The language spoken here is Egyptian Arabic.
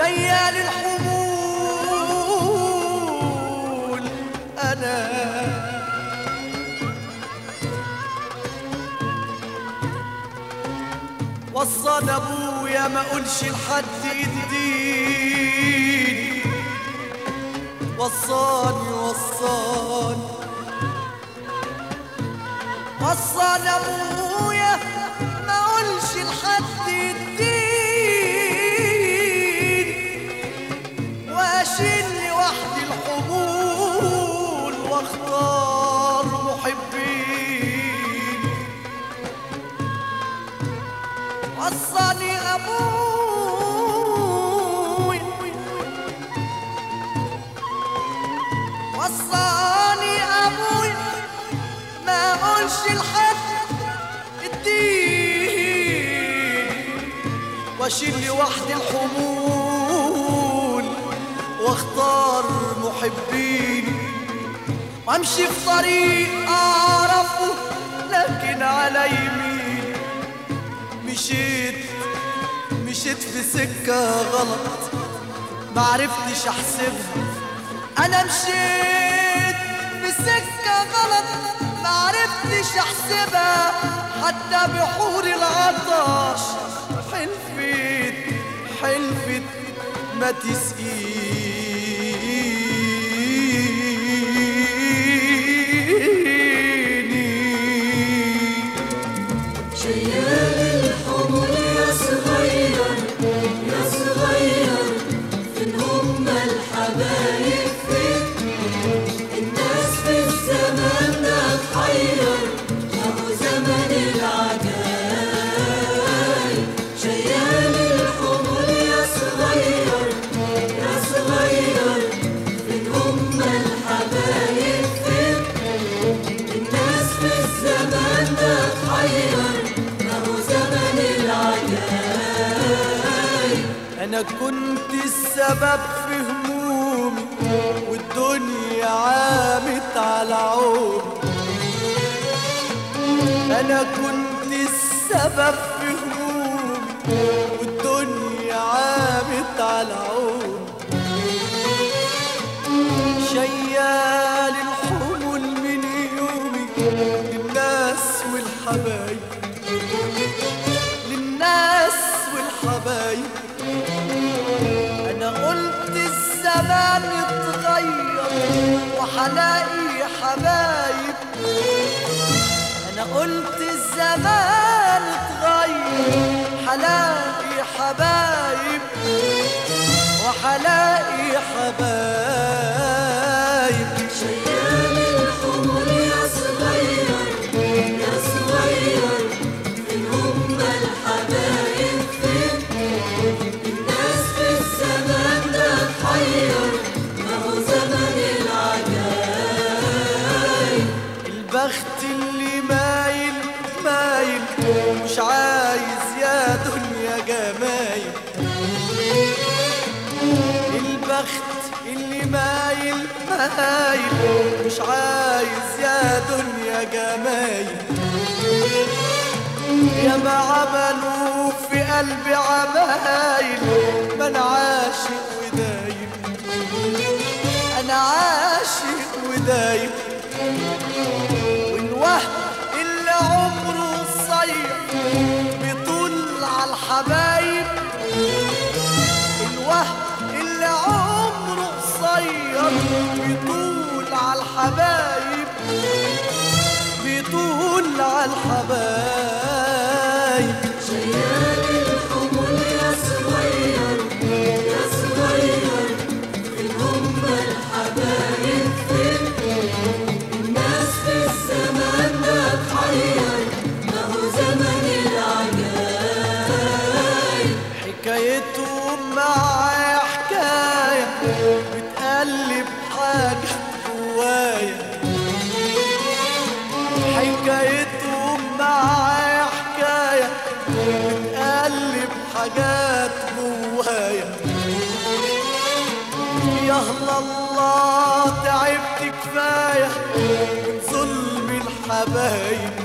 جاية للحمول أنا وصان أبويا ما أقولش لحد يديني وصاني وصاني وصان أبويا ما أقولش لحد يديني واشيل لوحدي الحمول واختار محبين وصاني ابوي وصاني ابوي ما اقولش لحد الدين واشيل لوحدي الحمول واختار محبين وامشي في طريق اعرفه لكن على يمين مشيت مشيت في سكة غلط معرفتش احسبها انا مشيت في سكة غلط معرفتش احسبها حتى بحور العطش حلفت حلفت ما تسقيني شيال الحمر يا صغير يا صغير فين هم الحبايب فين الناس في الزمان ده تحير له زمن العجايب شيال الحمر يا صغير يا صغير فين هم الحبايب فين الناس في الزمان ده تحير له زمن العجايب انا كنت السبب في همومي والدنيا عامت على عومي انا كنت السبب في همومي والدنيا عامت على عومي شيال الحمل من يومي للناس والحبايب للناس والحبايب انا قلت الزمان اتغير وحلاقي حبايب انا قلت الزمان اتغير حلاقي حبايب وحلاقي حبايب شيال الحمر يا صغير يا صغير فين هم الحبايب فين الناس في الزمان ده تحير ما هو زمن العجايب البخت اللي مايل مايل مش عايز يا دنيا جمايل البخت اللي مايل مايل مش عايز يا دنيا جمايل يا ما عملوا في قلبي عمايل ما انا عاشق ودايم انا عاشق ودايم والوهم اللي عمره قصير بيطول على الحبايب الوهم اللي عمره قصير بيطول على الحبايب بيطول على الحبايب شيال الحمر يا صغير يا صغير فين هم الحبايب فين الناس في الزمان ده تحير ما هو زمن العجايب حكايتهم معايا حكاية بتقلب حاجة جوايا حكايتهم معايا حكاية بتقلب حاجات جوايا يا الله تعبت كفاية من ظلم الحبايب